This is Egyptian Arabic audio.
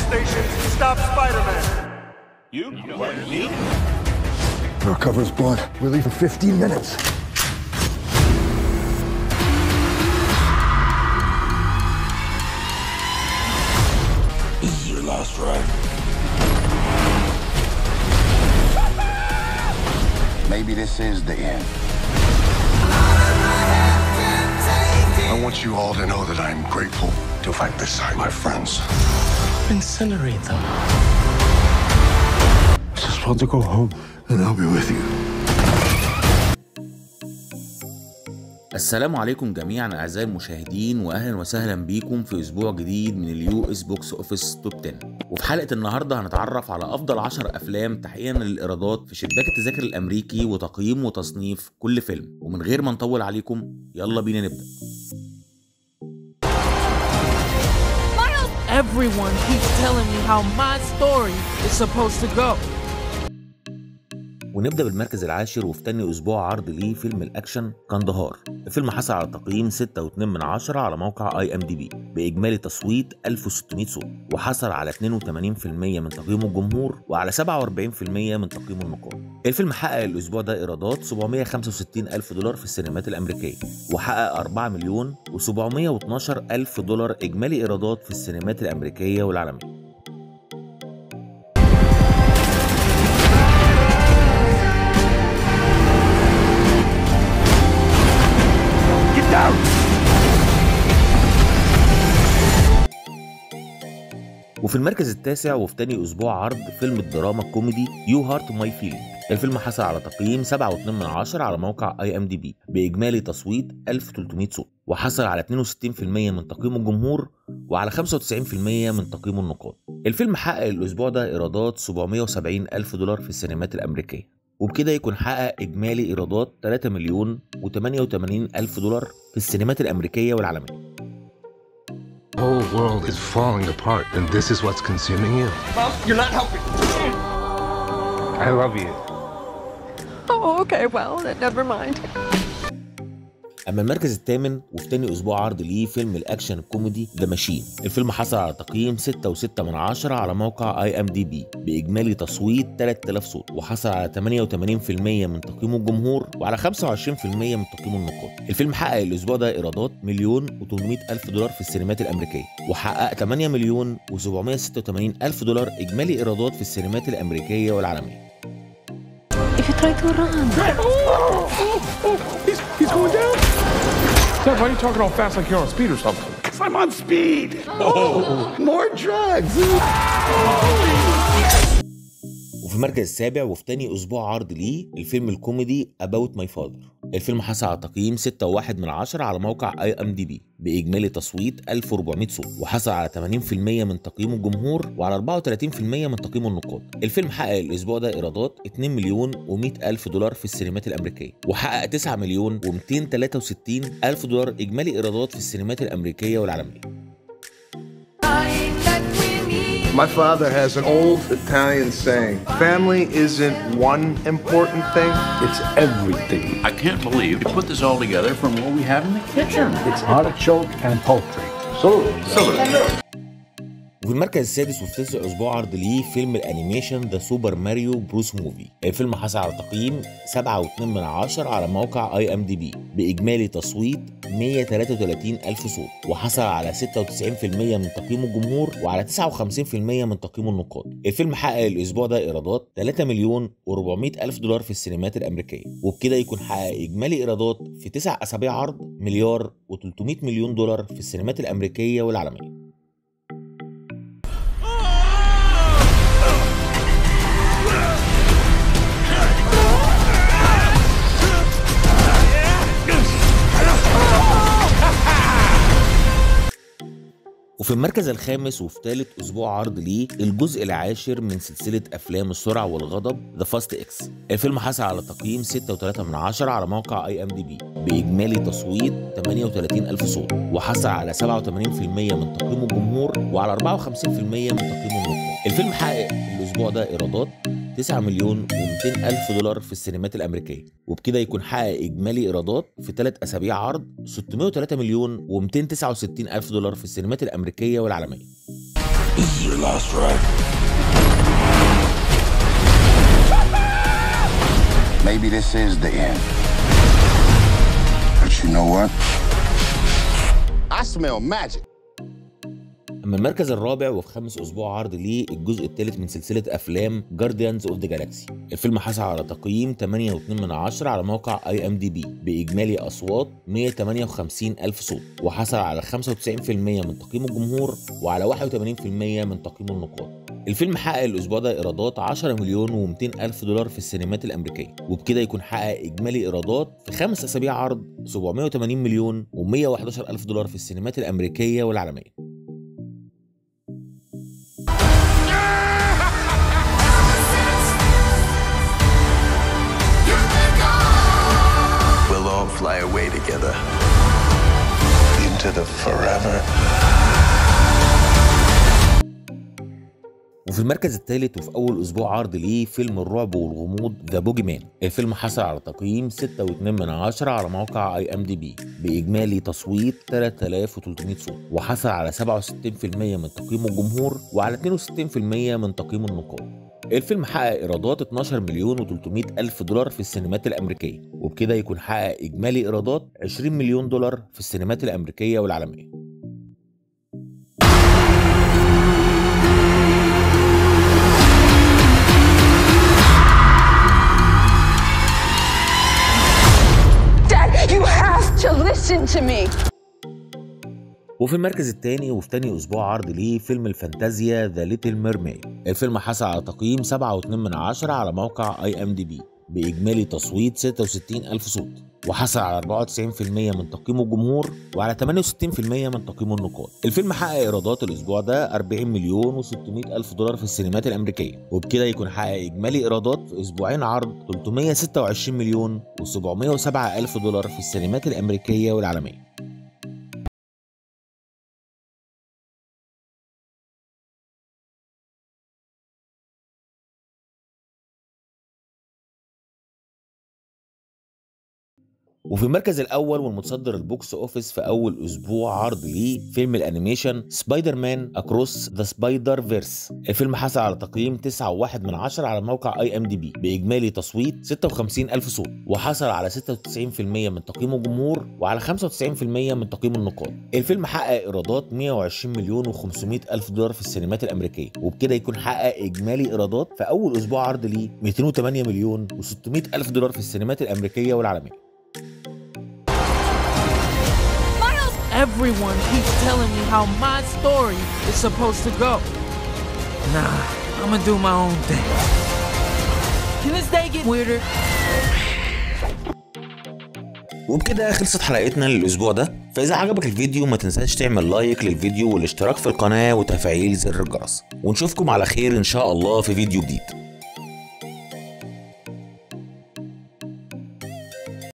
stations to stop Spider-Man. You? What, me? Our cover's blood. We leave in 15 minutes. This is your last ride. Maybe this is the end. I want you all to know that I'm grateful to fight beside my friends. Incinerate them. I just want to go home, and I'll be with you. السلام عليكم جميعا اعزائي المشاهدين واهلا وسهلا بيكم في اسبوع جديد من اليو اس بوكس اوفيس توب 10 وفي حلقه النهارده هنتعرف على افضل 10 افلام تحقيقا للايرادات في شباك التذاكر الامريكي وتقييم وتصنيف كل فيلم ومن غير ما نطول عليكم يلا بينا نبدا Everyone keeps telling me how my story is supposed to go. ونبدا بالمركز العاشر وفي تاني اسبوع عرض ليه فيلم الاكشن كندهار الفيلم حصل على تقييم 6.2 من عشرة على موقع اي ام دي بي باجمالي تصويت 1600 صوت وحصل على 82% من تقييم الجمهور وعلى 47% من تقييم النقاد الفيلم حقق الاسبوع ده ايرادات 765 الف دولار في السينمات الامريكيه وحقق 4 مليون و712 الف دولار اجمالي ايرادات في السينمات الامريكيه والعالميه Get down! وفي المركز التاسع وفي تاني اسبوع عرض فيلم الدراما الكوميدي يو هارت ماي فيلينج الفيلم حصل على تقييم 7.2 من عشرة على موقع اي ام دي بي باجمالي تصويت 1300 صوت وحصل على 62% من تقييم الجمهور وعلى 95% من تقييم النقاد الفيلم حقق الاسبوع ده ايرادات 770 الف دولار في السينمات الامريكيه وبكده يكون حقق اجمالي ايرادات 3 مليون و88 الف دولار في السينمات الامريكيه والعالميه The whole world is falling apart, and this is what's consuming you. Mom, you're not helping. I love you. Oh, okay, well, then never mind. اما المركز الثامن وفي تاني اسبوع عرض ليه فيلم الاكشن الكوميدي ذا ماشين الفيلم حصل على تقييم 6.6 من عشرة على موقع اي ام دي بي باجمالي تصويت 3000 صوت وحصل على 88% من تقييم الجمهور وعلى 25% من تقييم النقاد الفيلم حقق الاسبوع ده ايرادات مليون و800 الف دولار في السينمات الامريكيه وحقق 8 مليون و786 الف دولار اجمالي ايرادات في السينمات الامريكيه والعالميه If you try to run. He's, he's going down. Dad, why are you talking all fast like you're on speed or something? Because I'm on speed. Oh, more drugs. وفي المركز السابع وفي تاني اسبوع عرض ليه الفيلم الكوميدي About My Father الفيلم حصل على تقييم 6.1 من عشرة على موقع اي ام دي بي باجمالي تصويت 1400 صوت وحصل على 80% من تقييم الجمهور وعلى 34% من تقييم النقاد الفيلم حقق الاسبوع ده ايرادات 2 مليون و100 الف دولار في السينمات الامريكيه وحقق 9 مليون و263 الف دولار اجمالي ايرادات في السينمات الامريكيه والعالميه My father has an old Italian saying family isn't one important thing, it's everything. I can't believe you put this all together from what we have in the kitchen. It's artichoke and poultry. So, وفي المركز السادس وفي تسع اسبوع عرض ليه فيلم الانيميشن ذا سوبر ماريو بروس موفي الفيلم حصل على تقييم 7.2 من عشرة على موقع اي ام دي بي باجمالي تصويت 133 الف صوت وحصل على 96% من تقييم الجمهور وعلى 59% من تقييم النقاد الفيلم حقق الاسبوع ده ايرادات 3 مليون و400 الف دولار في السينمات الامريكيه وبكده يكون حقق اجمالي ايرادات في 9 اسابيع عرض مليار و300 مليون دولار في السينمات الامريكيه والعالميه وفي المركز الخامس وفي ثالث اسبوع عرض ليه الجزء العاشر من سلسله افلام السرعه والغضب ذا فاست اكس الفيلم حصل على تقييم 6.3 من عشرة على موقع اي ام دي بي باجمالي تصويت 38 الف صوت وحصل على 87% من تقييم الجمهور وعلى 54% من تقييم النقاد الفيلم حقق الاسبوع ده ايرادات 9 مليون و200 الف دولار في السينمات الامريكيه وبكده يكون حقق اجمالي ايرادات في ثلاث اسابيع عرض 603 مليون و269 الف دولار في السينمات الامريكيه والعالميه This is your last ride. Maybe this is the end. But you know what? I smell magic. اما المركز الرابع وفي خامس اسبوع عرض ليه الجزء الثالث من سلسله افلام جارديانز اوف ذا جالاكسي الفيلم حصل على تقييم 8.2 من عشرة على موقع اي ام دي بي باجمالي اصوات 158 الف صوت وحصل على 95% من تقييم الجمهور وعلى 81% من تقييم النقاد الفيلم حقق الاسبوع ده ايرادات 10 مليون و200 الف دولار في السينمات الامريكيه وبكده يكون حقق اجمالي ايرادات في خمس اسابيع عرض 780 مليون و111 الف دولار في السينمات الامريكيه والعالميه We'll all fly away together. Into the forever. وفي المركز الثالث وفي اول اسبوع عرض ليه فيلم الرعب والغموض ذا بوجي مان الفيلم حصل على تقييم 6.2 من عشرة على موقع اي ام دي بي باجمالي تصويت 3300 صوت وحصل على 67% من تقييم الجمهور وعلى 62% من تقييم النقاد الفيلم حقق ايرادات 12 مليون و300 الف دولار في السينمات الامريكيه وبكده يكون حقق اجمالي ايرادات 20 مليون دولار في السينمات الامريكيه والعالميه Dad, you have to listen to me. وفي المركز الثاني وفي تاني اسبوع عرض ليه فيلم الفانتازيا ذا ليتل ميرميد الفيلم حصل على تقييم 7.2 من عشرة على موقع اي ام دي بي باجمالي تصويت 66 الف صوت وحصل على 94% من تقييم الجمهور وعلى 68% من تقييم النقاد الفيلم حقق ايرادات الاسبوع ده 40 مليون و600 الف دولار في السينمات الامريكيه وبكده يكون حقق اجمالي ايرادات في اسبوعين عرض 326 مليون و707 الف دولار في السينمات الامريكيه والعالميه وفي المركز الاول والمتصدر البوكس اوفيس في اول اسبوع عرض ليه فيلم الانيميشن سبايدر مان اكروس ذا سبايدر فيرس الفيلم حصل على تقييم 9.1 من عشرة على موقع اي ام دي بي باجمالي تصويت 56 الف صوت وحصل على 96% من تقييم الجمهور وعلى 95% من تقييم النقاد الفيلم حقق ايرادات 120 مليون و500 الف دولار في السينمات الامريكيه وبكده يكون حقق اجمالي ايرادات في اول اسبوع عرض ليه 208 مليون و600 الف دولار في السينمات الامريكيه والعالميه Everyone keeps telling me how my story is supposed to go. Nah, I'ma do my own thing. Can this day get weirder? وبكده خلصت حلقتنا للاسبوع ده فاذا عجبك الفيديو ما تنساش تعمل لايك للفيديو والاشتراك في القناه وتفعيل زر الجرس ونشوفكم على خير ان شاء الله في فيديو جديد